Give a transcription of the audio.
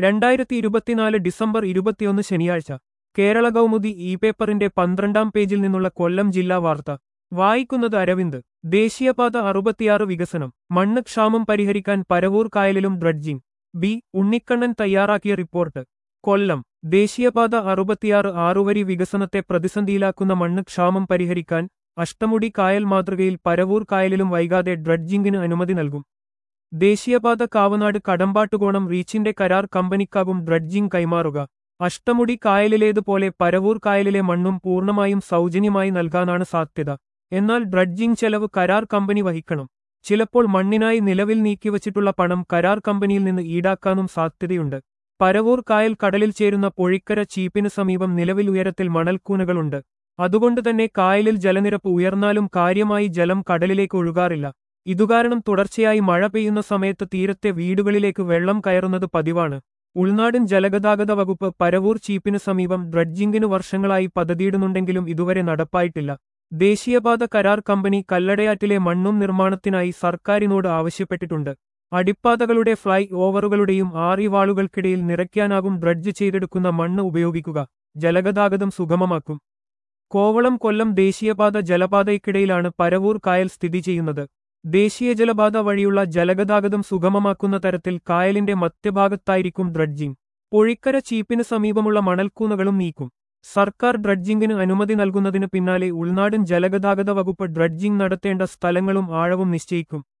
രണ്ടായിരത്തി ഇരുപത്തിനാല് ഡിസംബർ ഇരുപത്തിയൊന്ന് ശനിയാഴ്ച കേരള കൗമുദി ഇ പേപ്പറിന്റെ പന്ത്രണ്ടാം പേജിൽ നിന്നുള്ള കൊല്ലം ജില്ലാ വാർത്ത വായിക്കുന്നത് അരവിന്ദ് ദേശീയപാത അറുപത്തിയാറ് വികസനം മണ്ണ് ക്ഷാമം പരിഹരിക്കാൻ പരവൂർ കായലിലും ഡ്രഡ്ജിംഗ് ബി ഉണ്ണിക്കണ്ണൻ തയ്യാറാക്കിയ റിപ്പോർട്ട് കൊല്ലം ദേശീയപാത അറുപത്തിയാറ് ആറുവരി വികസനത്തെ പ്രതിസന്ധിയിലാക്കുന്ന മണ്ണ് ക്ഷാമം പരിഹരിക്കാൻ അഷ്ടമുടി കായൽ മാതൃകയിൽ പരവൂർ കായലിലും വൈകാതെ ഡ്രഡ്ജിംഗിന് അനുമതി നൽകും ദേശീയപാത കാവനാട് കടമ്പാട്ടുകോണം റീച്ചിന്റെ കരാർ കമ്പനിക്കാകും ഡ്രഡ്ജിംഗ് കൈമാറുക അഷ്ടമുടി കായലിലേതുപോലെ പരവൂർ കായലിലെ മണ്ണും പൂർണ്ണമായും സൗജന്യമായി നൽകാനാണ് സാധ്യത എന്നാൽ ഡ്രഡ്ജിംഗ് ചെലവ് കരാർ കമ്പനി വഹിക്കണം ചിലപ്പോൾ മണ്ണിനായി നിലവിൽ നീക്കിവച്ചിട്ടുള്ള പണം കരാർ കമ്പനിയിൽ നിന്ന് ഈടാക്കാനും സാധ്യതയുണ്ട് പരവൂർ കായൽ കടലിൽ ചേരുന്ന പൊഴിക്കര ചീപ്പിന് സമീപം നിലവിൽ ഉയരത്തിൽ മണൽക്കൂനകളുണ്ട് അതുകൊണ്ടുതന്നെ കായലിൽ ജലനിരപ്പ് ഉയർന്നാലും കാര്യമായി ജലം കടലിലേക്ക് ഒഴുകാറില്ല ഇതുകാരണം തുടർച്ചയായി മഴ പെയ്യുന്ന സമയത്ത് തീരത്തെ വീടുകളിലേക്ക് വെള്ളം കയറുന്നത് പതിവാണ് ഉൾനാടൻ ജലഗതാഗത വകുപ്പ് പരവൂർ ചീപ്പിന് സമീപം ഡ്രഡ്ജിംഗിന് വർഷങ്ങളായി പദ്ധതിയിടുന്നുണ്ടെങ്കിലും ഇതുവരെ നടപ്പായിട്ടില്ല ദേശീയപാത കരാർ കമ്പനി കല്ലടയാറ്റിലെ മണ്ണും നിർമ്മാണത്തിനായി സർക്കാരിനോട് ആവശ്യപ്പെട്ടിട്ടുണ്ട് അടിപ്പാതകളുടെ ഫ്ലൈ ഓവറുകളുടെയും ആറിവാളുകൾക്കിടയിൽ നിറയ്ക്കാനാകും ഡ്രഡ്ജ് ചെയ്തെടുക്കുന്ന മണ്ണ് ഉപയോഗിക്കുക ജലഗതാഗതം സുഗമമാക്കും കോവളം കൊല്ലം ദേശീയപാത ജലപാതയ്ക്കിടയിലാണ് പരവൂർ കായൽ സ്ഥിതി ചെയ്യുന്നത് ദേശീയ ജലപാത വഴിയുള്ള ജലഗതാഗതം സുഗമമാക്കുന്ന തരത്തിൽ കായലിന്റെ മധ്യഭാഗത്തായിരിക്കും ഡ്രഡ്ജിംഗ് പൊഴിക്കര ചീപ്പിന് സമീപമുള്ള മണൽക്കൂനകളും നീക്കും സർക്കാർ ഡ്രഡ്ജിംഗിന് അനുമതി നൽകുന്നതിന് പിന്നാലെ ഉൾനാടൻ ജലഗതാഗത വകുപ്പ് ഡ്രഡ്ജിംഗ് നടത്തേണ്ട സ്ഥലങ്ങളും ആഴവും നിശ്ചയിക്കും